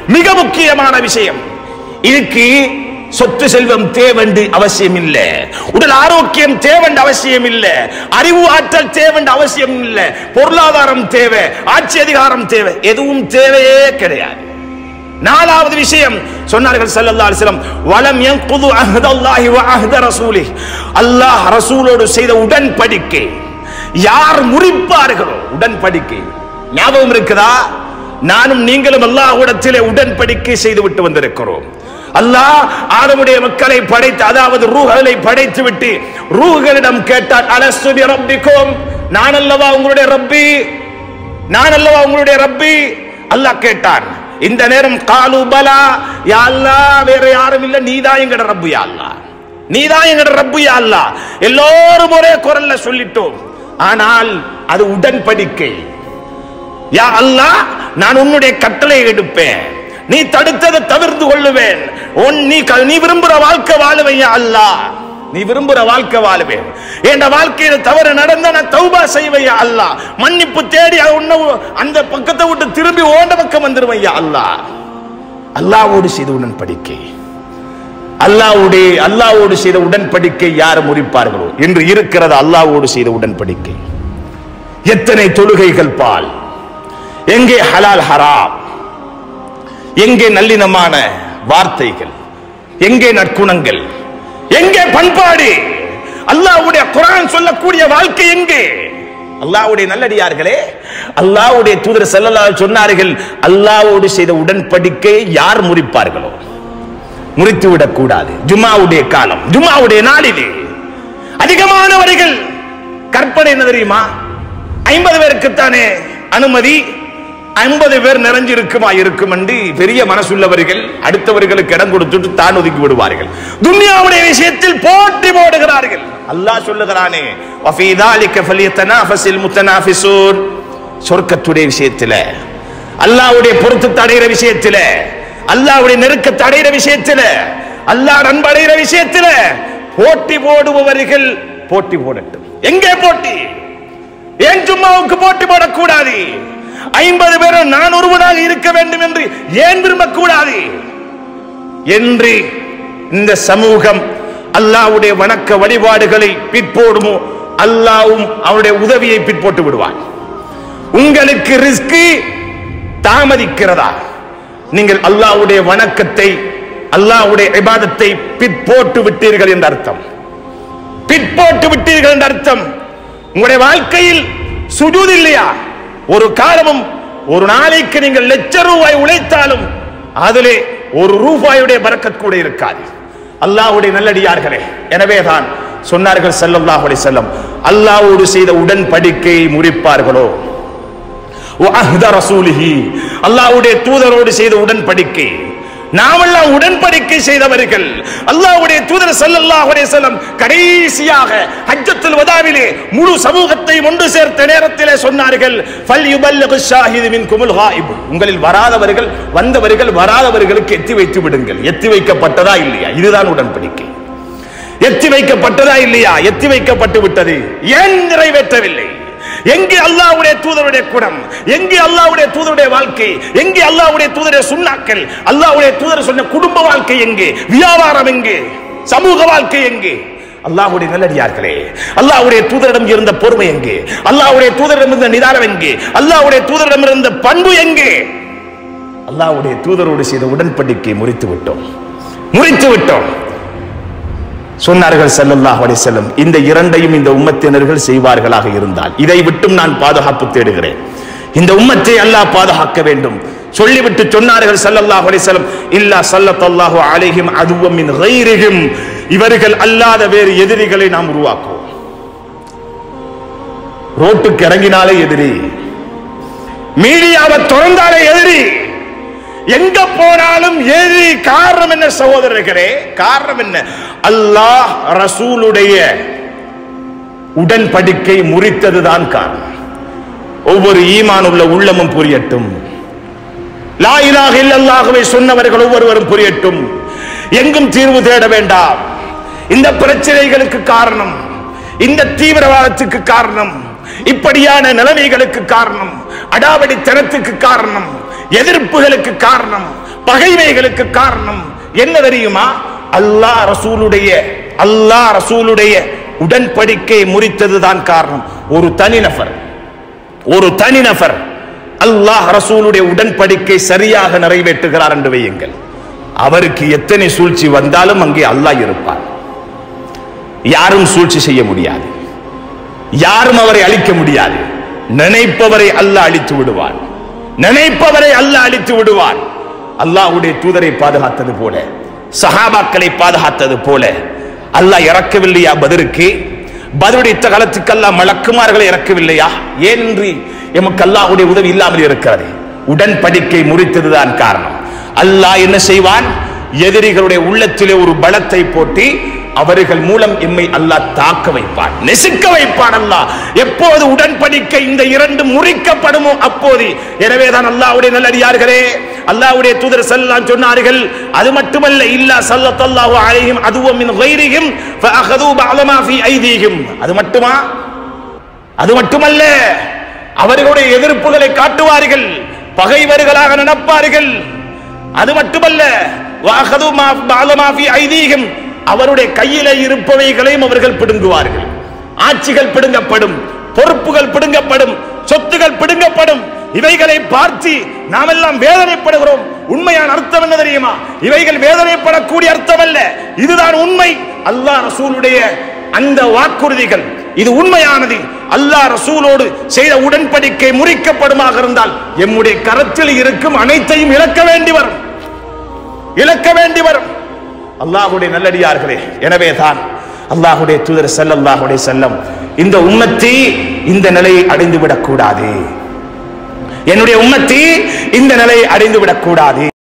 மிக முக்கியமான விஷயம் இதுக்கு சொத்து செல்வம் தேவண்டு அவசியம் இல்ல உடல் ஆரோக்கியம் தேவண்டு அவசியம் இல்ல அறிவு ஆற்றல் தேவண்டு அவசியம் இல்ல பொருளாதாரம் தேவை ஆட்சி அதிகாரம் தேவை எதுவும் தேவையே கிடையாது நாலாவது விஷயம் சொன்னார்கள் ஸல்லல்லாஹு அலைஹி வஸல்லம் வலம் யன்குது அஹ்தல்லாஹி வ அஹ்த ரசூலிஹ் அல்லாஹ் ரசூலோடு செய்த உடன்படிக்கை யார் முறிப்பார்களோ உடன்படிக்கை ஞாபகம் இருக்குதா நானும் நீங்களும் அல்லாஹ்விடத்திலே உடன்படிக்கை செய்து விட்டு வந்திருக்கிறோம் அல்லாஹ் ஆதமுடைய மக்களை படைத்து அதாவது ரூஹலை படைத்து விட்டு ரூஹ்களிடம் கேட்டார் அலஸ்து பி ரப்பிக்கும் நான் அல்லவா உங்களுடைய ரப்பி நான் அல்லவா உங்களுடைய ரப்பி அல்லாஹ் கேட்டான் இந்த நேரம் காலு பலா யா அல்லாஹ் வேற யாரும் இல்ல நீதான் எங்கட ரப்பு யா அல்லாஹ் நீதான் எங்கட ரப்பு யா அல்லாஹ் எல்லோரும் ஒரே குரல்ல சொல்லிட்டோம் ஆனால் அது உடன்படிக்கை யா அல்லாஹ் நான் உன்னுடைய கட்டளை எடுப்பேன் நீ தடுத்ததை தவிர்த்து கொள்ளுவேன் உன் நீ க- நீ விரும்புற வாழ்க்கை வாழுவேன் யா அல்லாஹ் நீ விரும்புற வாழ்க்கை வாழுவேன் என் வாழ்க்கையில தவறு நடந்தா நான் தௌபா செய்வேன் யா அல்லாஹ் மன்னிப்பு தேடி அது உன்னை அந்த பக்கத்தை விட்டு திரும்பி ஓண்ட பக்கம் வந்துருவேன் யா அல்லாஹ் அல்லாஹ்வோடு செய்த உடன்படிக்கை அல்லாஹ்வுடைய அல்லாஹ்வோடு செய்த உடன்படிக்கை யார் முறிப்பார்களோ என்று இருக்கிறது அல்லாஹ்வோடு செய்த உடன்படிக்கை எத்தனை தொழுகைகள் பால் எங்கே ஹலால் ஹராம் எங்கே நல்லினமான வார்த்தைகள் எங்கே நற்குணங்கள் எங்கே பண்பாடு அல்லாஹ்வுடைய குர்ஆன் சொல்லக்கூடிய வாழ்க்கை எங்கே அல்லாஹ்வுடைய நல்லடியார்களே அல்லாஹ்வுடைய தூதர் ஸல்லல்லாஹு அலைஹி சொன்னார்கள் அல்லாஹ்வோடு செய்த உடன்படிக்கை யார் முறிப்பார்களோ முறித்து விடக்கூடாது ஜும்மாவுடைய காலம் ஜும்மாவுடைய நாளிலே அதிகமானவர்கள் கற்பனை என்ன தெரியுமா ஐம்பது பேருக்குத்தானே அனுமதி ஐம்பது பேர் நிறைஞ்சிருக்குமா இருக்கும் என்று பெரிய மனசுள்ளவர்கள் அடுத்தவர்களுக்கு இடம் கொடுத்துட்டு தான் ஒதுக்கி விடுவார்கள் துன்யாவுடைய விஷயத்தில் போட்டி போடுகிறார்கள் அல்லாஹ் சொல்லுகிறானே வஃபீ ذَلِكَ فَلْيَتَنَافَسِ الْمُتَنَافِسُونَ சொர்க்கத்துடைய விஷயத்துல அல்லாஹ்வுடைய பொருத்தத்தை அடைகிற விஷயத்துல அல்லாஹ்வுடைய நெருக்கத்தை அடைகிற விஷயத்துல அல்லாஹ் நண்படைகிற விஷயத்துல போட்டி போடுபவர்கள் போட்டி போடட்டும் எங்கே போட்டி ஏன் ஜும்மாவுக்கு போட்டி போடக்கூடாது ஐம்பது பேரும் நான் ஒருவனாக இருக்க வேண்டும் என்று ஏன் விரும்பக்கூடாது என்று இந்த சமூகம் அல்லாஹ்வுடைய வணக்க வழிபாடுகளை பிற்போடுமோ அல்லாஹ்வும் அவருடைய உதவியை பிற்போட்டு விடுவான் உங்களுக்கு ரிஸ்க் தாமதிக்கிறதா நீங்கள் அல்லாஹ்வுடைய வணக்கத்தை அல்லாஹ்வுடைய இபாதத்தை பிற்போட்டு விட்டீர்கள் என்ற அர்த்தம் பிற்போட்டு விட்டீர்கள் என்ற அர்த்தம் உங்களுடைய வாழ்க்கையில் சுஜூத் இல்லையா ஒரு காலமும் ஒரு நாளைக்கு நீங்கள் லட்ச ரூபாய் உழைத்தாலும் அதிலே ஒரு ரூபாயுடைய பரக்கத் கூட இருக்காது அல்லாஹ்வுடைய நல்லடியார்களே எனவேதான் சொன்னார்கள் ஸல்லல்லாஹு அலைஹி வஸல்லம் அல்லாஹ்வோடு செய்த உடன்படிக்கையை முறிப்பார்களோ வஅஹ்த ரசூலிஹி அல்லாஹ்வுடைய தூதரோடு செய்த உடன்படிக்கை நாமெல்லாம் உடன்படிக்கை செய்தவர்கள் அல்லாஹ்வுடைய தூதர் ஸல்லல்லாஹு அலைஹி வஸல்லம் கடைசியாக ஹஜ்ஜத்துல் வதாவிலே முழு சமூகத்தை ஒன்று சேர்த்த நேரத்திலே சொன்னார்கள் ஃபல் யுபல்லிகு ஷாஹிது மின்குமுல் காயிப் உங்களில் வராதவர்கள் வந்தவர்கள் வராதவர்களுக்கு எத்தி வைத்து விடுங்கள் எத்தி வைக்கப்பட்டதா இல்லையா இதுதான் உடன்படிக்கை எத்தி வைக்கப்பட்டதா இல்லையா எத்தி வைக்கப்பட்டு விட்டது ஏன் நிறைவேற்றவில்லை எங்கே அல்லாஹ்வுடைய தூதருடைய குணம் எங்கே அல்லாஹ்வுடைய தூதருடைய வாழ்க்கை எங்கே அல்லாஹ்வுடைய தூதருடைய சுண்ணாக்கள் அல்லாஹ்வுடைய தூதர் சொன்ன குடும்ப வாழ்க்கை எங்கே வியாபாரம் எங்கே சமூக வாழ்க்கை எங்கே அல்லாஹ்வுடைய நல்லடியார்களே அல்லாஹ்வுடைய தூதரிடம் இருந்த பொறுமை எங்கே அல்லாஹ்வுடைய தூதரிடம் இருந்த நிதானம் எங்கே அல்லாஹ்வுடைய தூதரிடம் இருந்த பண்பு எங்கே அல்லாஹ்வுடைய தூதரோடு செய்த உடன்படிக்கை முறித்து விட்டோம் முறித்து விட்டோம் சொன்னார்கள் ஸல்லல்லாஹு அலைஹி வஸல்லம் இந்த இரண்டையும் இந்த உம்மத்தினர்கள் செய்வார்களாக இருந்தால் இதை விட்டும் நான் பாதுகாப்பு தேடுகிறேன் இந்த உம்மத்தை அல்லாஹ் பாதுகாக்க வேண்டும் சொல்லிவிட்டு சொன்னார்கள் ஸல்லல்லாஹு அலைஹி வஸல்லம் இல்லா ஸல்லல்லாஹு அலைஹிம் அதுவம் மின் கைரிஹிம் இவர்கள் அல்லாத வேறு எதிரிகளை நாம் உருவாக்குவோம் ரோட்டுக்கு இறங்கினாலே எதிரி மீடியாவை திறந்தாலே எதிரி எங்க போனாலும் எதிரி காரணம் என்ன சகோதரர்களே காரணம் என்ன அல்லாஹ் ரசூலுடைய உடன்படிக்கை முறித்ததுதான் காரணம் ஒவ்வொரு ஈமான் உள்ள உள்ளமும் புரியட்டும் லா இலாஹ இல்லல்லாஹுவை சொன்னவர்கள் ஒவ்வொருவரும் புரியட்டும் எங்கும் தீர்வு தேட வேண்டாம் இந்த பிரச்சனைகளுக்கு காரணம் இந்த தீவிரவாதத்துக்கு காரணம் இப்படியான நிலைமைகளுக்கு காரணம் அடாவடித்தனத்துக்கு காரணம் எதிர்ப்புகளுக்கு காரணம் பகைமைகளுக்கு காரணம் என்ன தெரியுமா அல்லாஹ் ரசூலுடைய அல்லாஹ் ரசூலுடைய உடன்படிக்கை முறித்ததுதான் காரணம் ஒரு தனிநபர் ஒரு தனிநபர் அல்லாஹ் ரசூலுடைய உடன்படிக்கை சரியாக நிறைவேற்றுகிறார் என்று வையுங்கள் அவருக்கு எத்தனை சூழ்ச்சி வந்தாலும் அங்கே அல்லாஹ் இருப்பார் யாரும் சூழ்ச்சி செய்ய முடியாது யாரும் அவரை அழிக்க முடியாது நினைப்பவரை அல்லாஹ் அழித்து விடுவான் நினைப்பவரை அல்லாஹ் அழித்து விடுவான் அல்லாஹ்வுடைய தூதரை பாதுகாத்தது போல சஹாபாக்களை பாதுகாத்தது போல அல்லாஹ் இறக்கவில்லையா பதிருக்கு பதிலுடைய காலத்துக்கு அல்லாஹ் மலக்குமார்களை இறக்கவில்லையா ஏன் என்று எமக்கு அல்லாஹ்வுடைய உதவி இல்லாமல் இருக்கிறது உடன்படிக்கை முறித்ததுதான் காரணம் அல்லாஹ் என்ன செய்வான் எதிரிகளுடைய உள்ளத்திலே ஒரு பலத்தை போட்டி அவர்கள் மூலம் எம்மை அல்லாஹ் தாக்க வைப்பான் நெசுக்க வைப்பான் அல்லாஹ் எப்போது உடன்படிக்கை இந்த இரண்டு முறிக்கப்படுமோ அப்போது எனவேதான் அல்லாஹ்வுடைய நல்லடியார்களே அல்லாஹ்வுடைய தூதர் ஸல்லல்லாஹு சொன்னார்கள் அது மட்டுமல்ல இல்லா ஸல்லல்லாஹு அலைஹிம் அதுவும் மின் கைரிஹிம் ஃபஅഖذوا بعض ما في ايديهم அது மட்டுமா அது மட்டுமல்ல அவர்களுடைய எதிர்ப்புகளை காட்டுவார்கள் பகைவர்களாக நினைப்பார்கள் அது மட்டுமல்ல வாகது பாலமாஃபி ஐதீகம் அவருடைய கையில இருப்பவைகளையும் அவர்கள் பிடுங்குவார்கள் ஆட்சிகள் பிடுங்கப்படும் பொறுப்புகள் பிடுங்கப்படும் சொத்துகள் பிடுங்கப்படும் இவைகளை பார்த்து நாம் எல்லாம் வேதனைப்படுகிறோம் உண்மையான அர்த்தம் என்ன தெரியுமா இவைகள் வேதனைப்படக்கூடிய அர்த்தம் அல்ல இதுதான் உண்மை அல்லாஹ் ரசூலுடைய அந்த வாக்குறுதிகள் இது உண்மையானது அல்லாஹ் ரசூலோடு செய்த உடன்படிக்கை முறிக்கப்படுமாக இருந்தால் எம்முடைய கரத்தில் இருக்கும் அனைத்தையும் இழக்க வேண்டி வரும் இழக்க வேண்டி வரும் அல்லாஹுடைய நல்லடியார்களே எனவே தான் அல்லாஹுடைய தூதர் ஸல்லல்லாஹு செல்லம் இந்த உம்மத்தி இந்த நிலையை அடைந்து விடக்கூடாது என்னுடைய உம்மத்தி இந்த நிலையை அடைந்து விடக்கூடாது